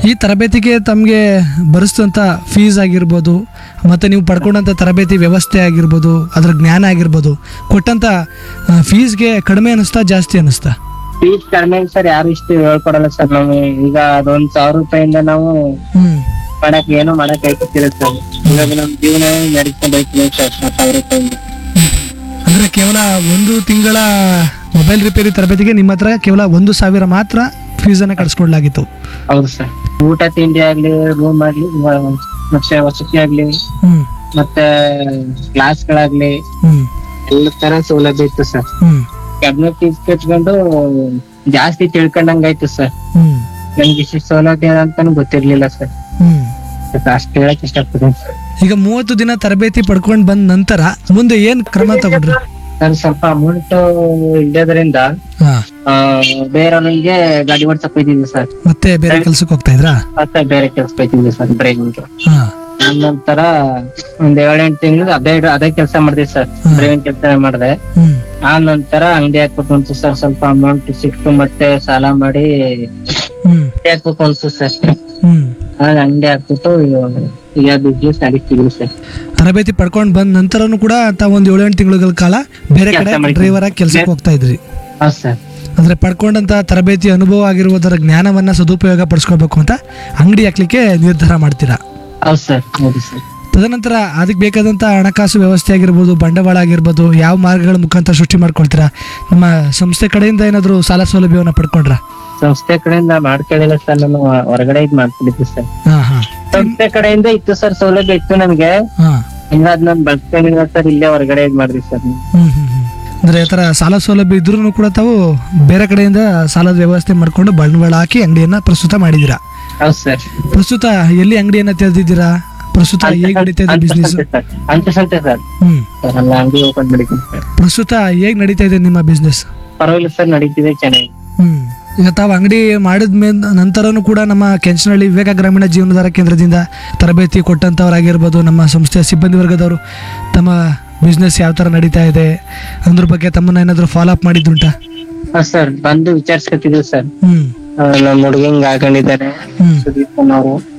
ಈ ತರಬೇತಿಗೆ ತಮಗೆ ಭರಿಸಿದಂಥ ಫೀಸ್ ಆಗಿರ್ಬೋದು ಮತ್ತು ನೀವು ಪಡ್ಕೊಂಡಂಥ ತರಬೇತಿ ವ್ಯವಸ್ಥೆ ಆಗಿರ್ಬೋದು ಅದರ ಜ್ಞಾನ ಆಗಿರ್ಬೋದು ಕೊಟ್ಟಂಥ ಫೀಸ್ಗೆ ಕಡಿಮೆ ಅನ್ನಿಸ್ತಾ ಜಾಸ್ತಿ ಅನ್ನಿಸ್ತಾ ಫೀಸ್ ಕಡಿಮೆ ಸರ್ ಯಾರು ಇಷ್ಟು ಹೇಳ್ಕೊಡಲ್ಲ ಸರ್ ನಾವು ಈಗ ಅದೊಂದ್ ಸಾವಿರ ರೂಪಾಯಿಂದ ನಾವು ಹ್ಞೂ ಮಾಡಕ್ ಏನು ಮಾಡಕ್ ಆಯ್ತಿಲ್ಲ ಸರ್ ಇವಾಗ ನಮ್ ಜೀವನ ನಡ್ಕೊಂಡು ಹೋಯ್ತಿಲ್ಲ ಸರ್ ಆ ಸಾವಿರ ರೂಪಾಯಿಂದ ಅಂದರೆ ಕೇವಲ ಒಂದು ತಿಂಗಳ ಮೊಬೈಲ್ ರಿಪೇರಿ ತರಬೇತಿಗೆ ನಿಮ್ಮ ಹತ್ರ ಕೇವಲ ಒಂದು ಸಾವಿರ ಮಾತ್ರ ಫೀಸನ್ನು ಕಟ್ಸ್ಕೊಡ್ಲಾಗಿತ್ತು ಹೌದು ಸರ್ ಊಟ ತಿಂಡಿ ಆಗ್ಲಿ ರೂಮ್ ಆಗ್ಲಿ ವ- ಮತ್ತೆ ವಸತಿ ಆಗ್ಲಿ ಹ್ಞೂ ಮತ್ತೆ ಕ್ಲಾಸ್ ಗಳಾಗ್ಲಿ ಹ್ಞೂ ಎಲ್ಲ ತರ ಸೌಲಭ್ಯ ಇತ್ತು ಸರ್ ಹ್ಞೂ ಕ್ಯಾಬಿನೆಟ್ ಫೀಸ್ ಕಟ್ಕೊಂಡು ಜಾಸ್ತಿ ತಿಳ್ಕೊಂಡಂಗಾಯ್ತು ಸರ್ ಹ್ಞೂ ನನ್ಗೆ ಇಷ್ಟು ಸೌಲಭ್ಯ ಅಂತಾನು ಗೊತ್ತಿರ್ಲಿಲ್ಲ ಸರ್ ಹ್ಞೂ ಅಷ್ಟು ಹೇಳಕ್ ಇಷ್ಟಪಡ್ತೀನಿ ಸರ್ ಈಗ ಮೂವತ್ತು ದಿನ ತರಬೇತಿ ಪಡ್ಕೊಂಡು ಬಂದ ನಂತರ ಮುಂದೆ ಏನು ಕ್ರಮ ತಗೊಂಡ್ರಿ ಸರ್ ಸ್ವಲ್ಪ ಅಮೌಂಟ್ ಇಲ್ಲದ್ರಿಂದ ಹಾಂ ಬೇರೆಯವ್ರಿಗೆ ಗಾಡಿ ಓಡ್ಸಕ್ ಹೋಯ್ತಿದ್ವಿ ಸರ್ ಮತ್ತೆ ಬೇರೆ ಕೆಲ್ಸಕ್ಕೆ ಹೋಗ್ತಾ ಇದ್ರಾ ಮತ್ತೆ ಬೇರೆ ಕೆಲ್ಸ ಹೋಯ್ತಿದ್ವಿ ಸರ್ ಡ್ರೈವಿಂಗ್ ಹಾಂ ನಂತರ ಒಂದ್ ಏಳೆಂಟು ತಿಂಗಳು ಅದೇ ಅದೇ ಕೆಲಸ ಮಾಡಿದೆ ಸರ್ ಹ್ಮ್. ಡ್ರೈವಿಂಗ್ ಕೆಲಸ ಮಾಡಿದೆ ಹ್ಞೂ ಆ ನಂತರ ಅಂಗಡಿ ಹಾಕ್ಬೇಕು ಅನ್ಸು ಸರ್ ಸ್ವಲ್ಪ ಅಮೌಂಟ್ ಸಿಕ್ತು ಮತ್ತೆ ಸಾಲ ಮಾಡಿ ಹ್ಞೂ ಅಂಗಡಿ ಹಾಕ್ಬೇಕು ಅನ್ಸು ಸರ್ ಹ್ಞೂ ಆಗ ಅಂಗಡಿ ಹಾಕ್ಬಿಟ್ಟು ಈಗ ಬಿಸ್ನೆಸ್ ನಡೀತಿದ್ವಿ ಸರ್ ತರಬೇತಿ ಪಡ್ಕೊಂಡು ಬಂದ ನಂತರನು ಕೂಡ ತಾವು ಒಂದು ಏಳೆಂಟು ತಿಂಗಳ ಕಾಲ ಬೇರೆ ಕಡೆ ಕೆಲ್ಸ ಮಾಡಿದ್ದೀನಿ. ಡ್ರೈವರ್ ಆಗಿ ಕೆಲ್ಸಕ್ಕೆ ಹೋಗ್ತಾ ಇದ್ರಿ ಹೌದು ಸರ್ ಅಂದ್ರೆ ಪಡ್ಕೊಂಡಂತ ತರಬೇತಿ ಅನುಭವ ಆಗಿರುವುದರ ಜ್ಞಾನವನ್ನ ಸದುಪಯೋಗ ಪಡಿಸ್ಕೋಬೇಕು ಅಂತ ಅಂಗಡಿ ಹಾಕ್ಲಿಕ್ಕೆ ನಿರ್ಧಾರ ಮಾಡ್ತೀರಾ ಹೌದು ಸರ್ ಹೌದು ಸರ್ ತದನಂತರ ಅದಕ್ಕೆ ಬೇಕಾದಂಥ ಹಣಕಾಸು ವ್ಯವಸ್ಥೆ ಆಗಿರ್ಬೋದು ಬಂಡವಾಳ ಆಗಿರ್ಬೋದು ಯಾವ ಮಾರ್ಗಗಳ ಮುಖಾಂತರ ಸೃಷ್ಟಿ ಮಾಡ್ಕೊಳ್ತೀರಾ ನಮ್ಮ ಸಂಸ್ಥೆ ಕಡೆಯಿಂದ ಏನಾದರೂ ಸಾಲ ಸೌಲಭ್ಯವನ್ನು ಪಡ್ಕೊಂಡ್ರಾ ಸಂಸ್ಥೆ ಕಡೆಯಿಂದ ಮಾಡ್ಕೊಳ್ಳಿಲ್ಲ ಸರ್ ನಾನು ಹೊರಗಡೆ ಇದ್ ಮಾಡ್ಕೊಂಡಿದ್ದೆ ಸರ್ ಹಾಂ ಹಾಂ ಸಂಸ್ಥೆ ಕಡೆಯಿಂದ ಇತ್ತು ಸರ್ ಸೌಲಭ್ಯ ಇತ್ತು ನಮ್ಗೆ ಹಾಂ ಹಿಂಗ ಅದ್ ನಾನ್ ಬಳಸ್ಕೊಂಡಿಲ್ಲ ಸರ್ ಇಲ್ಲೇ ಹೊರಗಡೆ ಇದ್ ಮಾಡಿದ್ವಿ ಸರ್ ಹ್ಮ್ ಹ್ಮ್ ಹ್ಮ್. ಅಂದ್ರೆ ಈ ಥರ ಸಾಲ ಸೌಲಭ್ಯ ಇದ್ರೂ ಕೂಡ ತಾವು ಬೇರೆ ಕಡೆಯಿಂದ ಸಾಲದ ವ್ಯವಸ್ಥೆ ಮಾಡಿಕೊಂಡು ಬಂಡವಾಳ ಹಾಕಿ ಅಂಗಡಿಯನ್ನ ಪ್ರಸ್ತುತ ಮಾಡಿದ್ದೀರಾ ಹೌದು ಸರ್ ಪ್ರಸ್ತುತ ಎಲ್ಲಿ ಅಂಗಡಿಯನ್ನ ತೆರೆದಿದ್ದೀರಾ ಪ್ರಸ್ತುತ ಹೇಗೆ ನಡೀತಾ ಇದೆ ಬಿಸ್ನೆಸ್ ಅಂತ ಸಂತೆ ಸರ್ ಹ್ಮ್ ಸರ್ ಅಲ್ಲ ಅಂಗಡಿ ಓಪನ್ ಮಾಡಿದ್ದೀನಿ ಸರ್ ಪ್ರಸ್ತುತ ಹೇಗೆ ನಡೀತಾ ಇದೆ ನಿಮ್ಮ ಬಿಸ್ನೆಸ್ ಪರವಾಗಿಲ್ಲ ಸರ್ ನಡೀತಿದೆ ಚೆನ್ನಾಗಿ ಹ್ಮ್ ಈಗ ತಾವು ಅಂಗಡಿ ಮಾಡಿದ ಮೇಲೆ ನಂತರನೂ ಕೂಡ ನಮ್ಮ ಕೆಂಚನಹಳ್ಳಿ ವಿವೇಕ ಗ್ರಾಮೀಣ ಜೀವನಾಧಾರ ಕೇಂದ್ರದಿಂದ ತರಬೇತಿ ಕೊಟ್ಟಂಥವ್ರಾಗಿರ್ಬೋದು ನಮ್ಮ ಸಂಸ್ಥೆಯ ಸಿಬ್ಬಂದಿ ವರ್ಗದವರು ತಮ್ಮ ಬಿಸ್ನೆಸ್ ಯಾವ ಥರ ನಡೀತಾ ಇದೆ ಅದ್ರ ಬಗ್ಗೆ ತಮ್ಮನ್ನ ಏನಾದರೂ ಫಾಲೋ ಅಪ್ ಮಾಡಿದ್ದುಂಟಾ ಹಾ ಸರ್ ಬಂದು ವಿಚಾರಿಸ್ಕೊತಿದ್ವಿ ಸರ್ ಹ್ಮ್ ನಮ್ಮ ಹುಡುಗ ಹಿಂಗ್ ಹಾಕೊಂಡಿದ್ದಾರೆ ಹ್ಮ್ ಸುದೀಪ್ ಅವರು